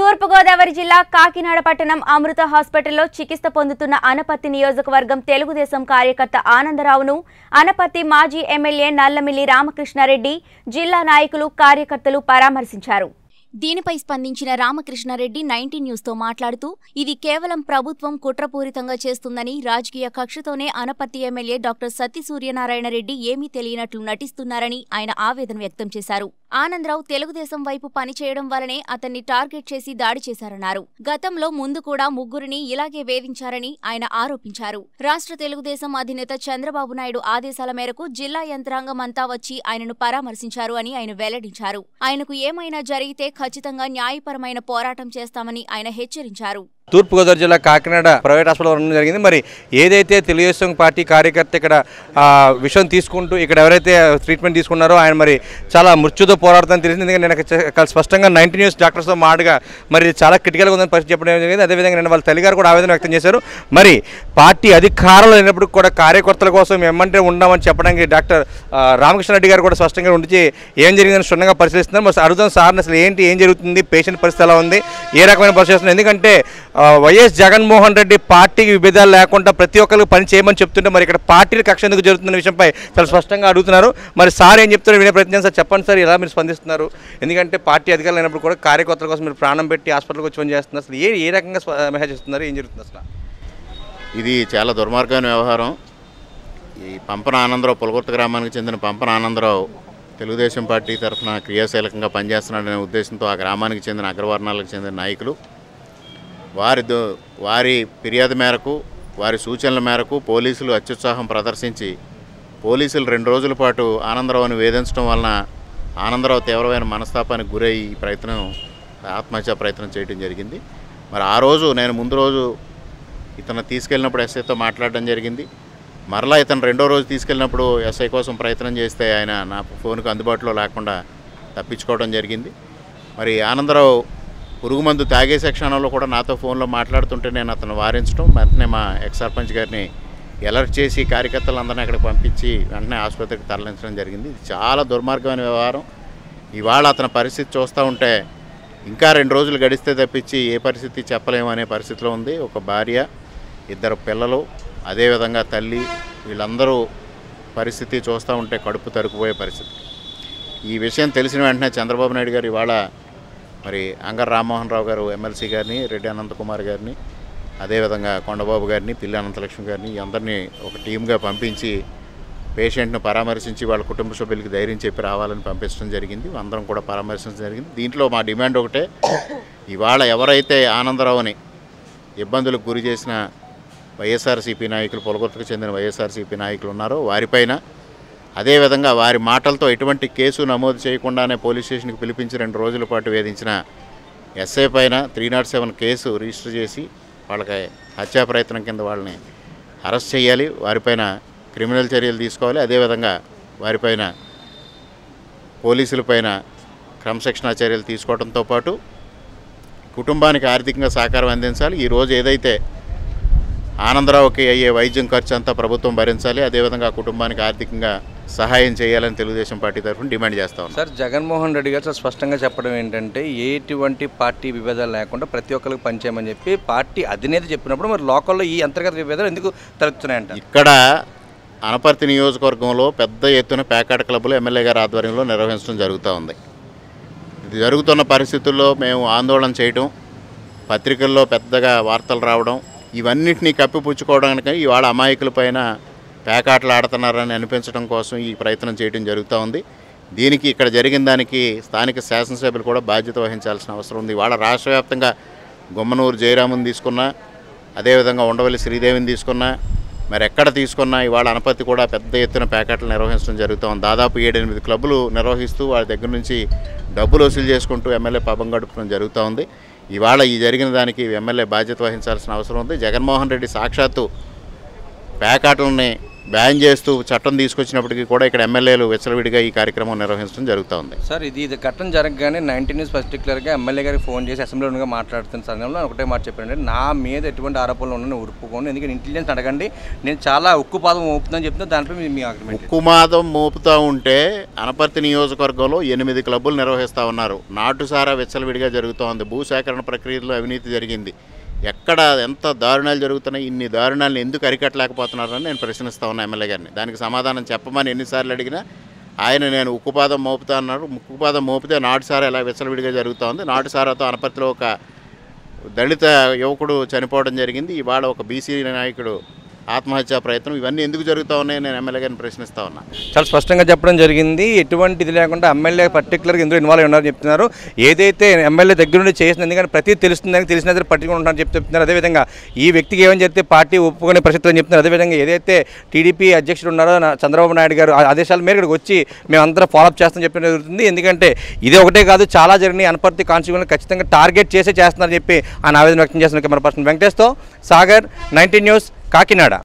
తూర్పుగోదావరి జిల్లా కాకినాడ పట్టణం అమృత హాస్పిటల్లో చికిత్స పొందుతున్న అనపత్తి నియోజకవర్గం తెలుగుదేశం కార్యకర్త ఆనందరావును అనపత్తి మాజీ ఎమ్మెల్యే నల్లమిల్లి రామకృష్ణారెడ్డి జిల్లా నాయకులు కార్యకర్తలు పరామర్శించారు దీనిపై స్పందించిన రామకృష్ణారెడ్డి నైన్టీన్ న్యూస్ తో మాట్లాడుతూ ఇది కేవలం ప్రభుత్వం కుట్రపూరితంగా చేస్తుందని రాజకీయ కక్షతోనే అనపత్తి ఎమ్మెల్యే డాక్టర్ సత్తి సూర్యనారాయణ రెడ్డి ఏమీ తెలియనట్లు నటిస్తున్నారని ఆయన ఆవేదన వ్యక్తం చేశారు ఆనందరావు తెలుగుదేశం వైపు పనిచేయడం వల్లనే అతన్ని టార్గెట్ చేసి దాడి చేశారన్నారు గతంలో ముందు కూడా ముగ్గురిని ఇలాగే వేధించారని ఆయన ఆరోపించారు రాష్ట్ర తెలుగుదేశం అధినేత చంద్రబాబు నాయుడు ఆదేశాల మేరకు జిల్లా యంత్రాంగం అంతా వచ్చి ఆయనను పరామర్శించారు అని ఆయన వెల్లడించారు ఆయనకు ఏమైనా జరిగితే ఖచ్చితంగా న్యాయపరమైన పోరాటం చేస్తామని ఆయన హెచ్చరించారు తూర్పుగోదావరి జిల్లా కాకినాడ ప్రైవేట్ హాస్పిటల్ ఉండడం జరిగింది మరి ఏదైతే తెలుగుదేశం పార్టీ కార్యకర్త ఇక్కడ ఆ, విషయం తీసుకుంటూ ఇక్కడ ఎవరైతే ట్రీట్మెంట్ తీసుకున్నారో ఆయన మరి చాలా మృత్యుతో పోరాడుతుందని తెలిసింది ఎందుకంటే నేను ఇక్కడ చ- స్పష్టంగా నైన్టీ న్యూస్ డాక్టర్స్తో మాటగా మరి ఇది చాలా క్రిటికల్గా ఉందని పరిస్థితి చెప్పడం జరిగింది అదేవిధంగా నేను వాళ్ళ తల్లిగారు కూడా ఆవేదన వ్యక్తం చేశారు మరి పార్టీ అధికారంలో లేనప్పుడు కూడా కార్యకర్తల కోసం ఎమ్మంటే ఉండామని చెప్పడానికి డాక్టర్ ఆ, రామకృష్ణ రెడ్డి గారు కూడా స్పష్టంగా ఉండి ఏం జరిగిందని క్షుణ్ణంగా పరిశీలిస్తున్నారు మరి అడుగుతాం సార్ అసలు ఏంటి ఏం జరుగుతుంది పేషెంట్ పరిస్థితి ఎలా ఉంది ఏ రకమైన పరిశీలిస్తుంది ఎందుకంటే ఆ, వైఎస్ జగన్మోహన్ రెడ్డి పార్టీకి విభేదాలు లేకుండా ప్రతి ఒక్కరికి పని చేయమని చెప్తుంటే మరి ఇక్కడ పార్టీల కక్ష ఎందుకు జరుగుతున్న విషయంపై చాలా స్పష్టంగా అడుగుతున్నారు మరి సార్ ఏం చెప్తారో వినే ప్రయత్నం సార్ చెప్పండి సార్ ఎలా మీరు స్పందిస్తున్నారు ఎందుకంటే పార్టీ అధికారులు లేనప్పుడు కూడా కార్యకర్తల కోసం మీరు ప్రాణం పెట్టి హాస్పిటల్కి వచ్చి పని చేస్తున్నారు అసలు ఏ ఏ రకంగా స్ప- మెసేజ్ ఇస్తున్నారు ఏం జరుగుతుంది అసలు ఇది చాలా దుర్మార్గమైన వ్యవహారం ఈ పంపన ఆనందరావు పులగుర్త గ్రామానికి చెందిన పంపన ఆనందరావు తెలుగుదేశం పార్టీ తరఫున క్రియాశీలకంగా పనిచేస్తున్నాడనే ఉద్దేశంతో ఆ గ్రామానికి చెందిన అగ్రవర్ణాలకు చెందిన నాయకులు వారి దో- వారి ఫిర్యాదు మేరకు వారి సూచనల మేరకు పోలీసులు అత్యుత్సాహం ప్రదర్శించి పోలీసులు రెండు రోజుల పాటు ఆనందరావుని వేధించడం వలన ఆనందరావు తీవ్రమైన మనస్తాపానికి గురై ఈ ప్రయత్నం ఆత్మహత్య ప్రయత్నం చేయడం జరిగింది మరి ఆ రోజు నేను ముందు రోజు ఇతను తీసుకెళ్ళినప్పుడు ఎస్ఐతో మాట్లాడడం జరిగింది మరలా ఇతను రెండో రోజు తీసుకెళ్ళినప్పుడు ఎస్ఐ కోసం ప్రయత్నం చేస్తే ఆయన నా ఫోన్కు అందుబాటులో లేకుండా తప్పించుకోవడం జరిగింది మరి ఆనందరావు పురుగు మందు తాగేసే క్షణంలో కూడా నాతో ఫోన్లో మాట్లాడుతుంటే నేను అతను వారించడం వెంటనే మా ఎక్స్ సర్పంచ్ గారిని అలర్ట్ చేసి కార్యకర్తలందరినీ అక్కడికి పంపించి వెంటనే ఆసుపత్రికి తరలించడం జరిగింది ఇది చాలా దుర్మార్గమైన వ్యవహారం ఇవాళ అతని పరిస్థితి చూస్తూ ఉంటే ఇంకా రెండు రోజులు గడిస్తే తప్పించి ఏ పరిస్థితి చెప్పలేము అనే పరిస్థితిలో ఉంది ఒక భార్య ఇద్దరు పిల్లలు అదేవిధంగా తల్లి వీళ్ళందరూ పరిస్థితి చూస్తూ ఉంటే కడుపు తరుకుపోయే పరిస్థితి ఈ విషయం తెలిసిన వెంటనే చంద్రబాబు నాయుడు గారు ఇవాళ మరి అంగర్ రామ్మోహన్ రావు గారు ఎమ్మెల్సీ గారిని రెడ్డి అనంతకుమార్ గారిని అదేవిధంగా కొండబాబు గారిని పిల్లి అనంతలక్ష్మి గారిని ఈ అందరినీ ఒక టీమ్గా పంపించి పేషెంట్ను పరామర్శించి వాళ్ళ కుటుంబ సభ్యులకి ధైర్యం చెప్పి రావాలని పంపించడం జరిగింది అందరం కూడా పరామర్శించడం జరిగింది దీంట్లో మా డిమాండ్ ఒకటే ఇవాళ ఎవరైతే ఆనందరావుని ఇబ్బందులకు గురి చేసిన వైఎస్ఆర్సీపీ నాయకులు పొలగొత్తకు చెందిన వైఎస్ఆర్సీపీ నాయకులు ఉన్నారో వారిపైన అదేవిధంగా వారి మాటలతో ఎటువంటి కేసు నమోదు చేయకుండానే పోలీస్ స్టేషన్కి పిలిపించి రెండు రోజుల పాటు వేధించిన ఎస్ఐ పైన three not seven case register చేసి వాళ్ళకి హత్యా ప్రయత్నం కింద వాళ్ళని అరెస్ట్ చేయాలి వారిపైన క్రిమినల్ చర్యలు తీసుకోవాలి అదేవిధంగా వారిపైన పోలీసులపైన క్రమశిక్షణా చర్యలు తీసుకోవడంతో పాటు కుటుంబానికి ఆర్థికంగా సహకారం అందించాలి ఈరోజు ఏదైతే ఆనందరావుకి అయ్యే వైద్యం ఖర్చు అంతా ప్రభుత్వం భరించాలి అదేవిధంగా ఆ కుటుంబానికి ఆర్థికంగా సహాయం చేయాలని తెలుగుదేశం పార్టీ తరఫున డిమాండ్ చేస్తా ఉన్నాం సార్ జగన్మోహన్ రెడ్డి గారు చాలా స్పష్టంగా చెప్పడం ఏంటంటే ఎటువంటి పార్టీ విభేదాలు లేకుండా ప్రతి ఒక్కరికి పనిచేయమని చెప్పి పార్టీ అధినేత చెప్పినప్పుడు మరి లోకల్లో ఈ అంతర్గత విభేదాలు ఎందుకు తలెత్తున్నాయంట ఇక్కడ అనపర్తి నియోజకవర్గంలో పెద్ద ఎత్తున పేకాట క్లబ్లు ఎమ్మెల్యే గారి ఆధ్వర్యంలో నిర్వహించడం జరుగుతూ ఉంది ఇది జరుగుతున్న పరిస్థితుల్లో మేము ఆందోళన చేయటం పత్రికల్లో పెద్దగా వార్తలు రావడం ఇవన్నిటినీ కప్పిపుచ్చుకోవడానికి ఇవాళ అమాయకులపైన పేకాటలు ఆడుతున్నారని అనిపించడం కోసం ఈ ప్రయత్నం చేయడం జరుగుతూ ఉంది దీనికి ఇక్కడ జరిగిన దానికి స్థానిక శాసనసభ్యులు కూడా బాధ్యత వహించాల్సిన అవసరం ఉంది ఇవాళ రాష్ట్ర వ్యాప్తంగా గుమ్మనూరు జయరాముని తీసుకున్నా అదేవిధంగా ఉండవల్లి శ్రీదేవిని తీసుకున్నా మరి ఎక్కడ తీసుకున్నా ఇవాళ అనపతి కూడా పెద్ద ఎత్తున ప్యాకెట్లు నిర్వహించడం జరుగుతూ ఉంది దాదాపు ఏడెనిమిది క్లబ్బులు నిర్వహిస్తూ వాళ్ళ దగ్గర నుంచి డబ్బులు వసూలు చేసుకుంటూ ఎమ్మెల్యే పాపం గడపడం జరుగుతూ ఉంది ఇవాళ ఈ జరిగిన దానికి ఎమ్మెల్యే బాధ్యత వహించాల్సిన అవసరం ఉంది జగన్మోహన్ రెడ్డి సాక్షాత్తు పేకాటలని బ్యాన్ చేస్తూ చట్టం తీసుకొచ్చినప్పటికీ కూడా ఇక్కడ ఎమ్మెల్యేలు విచ్చలవిడిగా ఈ కార్యక్రమం నిర్వహించడం జరుగుతూ ఉంది సార్ ఇది ఇది ఘటన జరగగానే నైన్టీన్ న్యూస్ పర్టికులర్గా ఎమ్మెల్యే గారికి ఫోన్ చేసి అసెంబ్లీలో మాట్లాడుతున్న సమయంలో ఆయన ఒకటే మాట చెప్పారంటే నా మీద ఎటువంటి ఆరోపణలు ఉన్నాయని ఉరుపుకోండి ఎందుకంటే ఇంటెలిజెన్స్ అడగండి నేను చాలా ఉక్కు పాదం మోపుతుందని చెప్తున్నా దానిపై మీ- మీ ఆగ్రిమెంట్ ఉక్కుమాదం మోపుతూ ఉంటే అనపర్తి నియోజకవర్గంలో ఎనిమిది క్లబ్బులు నిర్వహిస్తూ ఉన్నారు నాటుసారా విచ్చలవిడిగా జరుగుతూ ఉంది భూసేకరణ ప్రక్రియలో అవినీతి జరిగింది ఎక్కడ ఎంత దారుణాలు జరుగుతున్నాయి ఇన్ని దారుణాలను ఎందుకు అరికట్టలేకపోతున్నారని నేను ప్రశ్నిస్తా ఉన్నా ఎమ్మెల్యే గారిని దానికి సమాధానం చెప్పమని ఎన్నిసార్లు అడిగినా ఆయన నేను ఉక్కుపాదం మోపుతా అన్నారు ఉక్కుపాదం మోపితే నాటుసారా ఎలా విచ్చలవిడిగా జరుగుతూ ఉంది నాటుసారాతో అనపర్తిలో ఒక దళిత యువకుడు చనిపోవడం జరిగింది ఇవాళ ఒక బీసీ నాయకుడు ఆత్మహత్యా ప్రయత్నం ఇవన్నీ ఎందుకు జరుగుతూ ఉన్నాయని నేను ఎమ్మెల్యే గారిని ప్రశ్నిస్తా ఉన్నా చాలా స్పష్టంగా చెప్పడం జరిగింది ఎటువంటి ఇది లేకుండా ఎమ్మెల్యే పర్టికులర్గా ఇందులో ఇన్వాల్వ్ ఉన్నారని చెప్తున్నారు ఏదైతే ఎమ్మెల్యే దగ్గర నుండి చేసిన ఎందుకంటే ప్రతి తెలుస్తుందని తెలిసిన దగ్గర పట్టుకుని ఉంటారని చెప్తూ చెప్తున్నారు అదేవిధంగా ఈ వ్యక్తికి ఏమని చెప్తే పార్టీ ఒప్పుకునే పరిస్థితి అని చెప్తున్నారు అదేవిధంగా ఏదైతే టీడీపీ అధ్యక్షుడు ఉన్నారో నా- చంద్రబాబు నాయుడు గారు ఆ ఆదేశాల మేరకు ఇక్కడికి వచ్చి మేమందరం ఫాలోఅప్ చేస్తామని చెప్పడం జరుగుతుంది ఎందుకంటే ఇది ఒకటే కాదు చాలా జరిగినాయి అనపర్తి కాన్స్టిట్యూషన్ ఖచ్చితంగా టార్గెట్ చేసే చేస్తున్నారని చెప్పి ఆయన ఆవేదన వ్యక్తం చేస్తున్న కెమెరా పర్సన్ వెంకటేష్తో సాగర్ నైన్టీన్ న్యూస్ కాకినాడ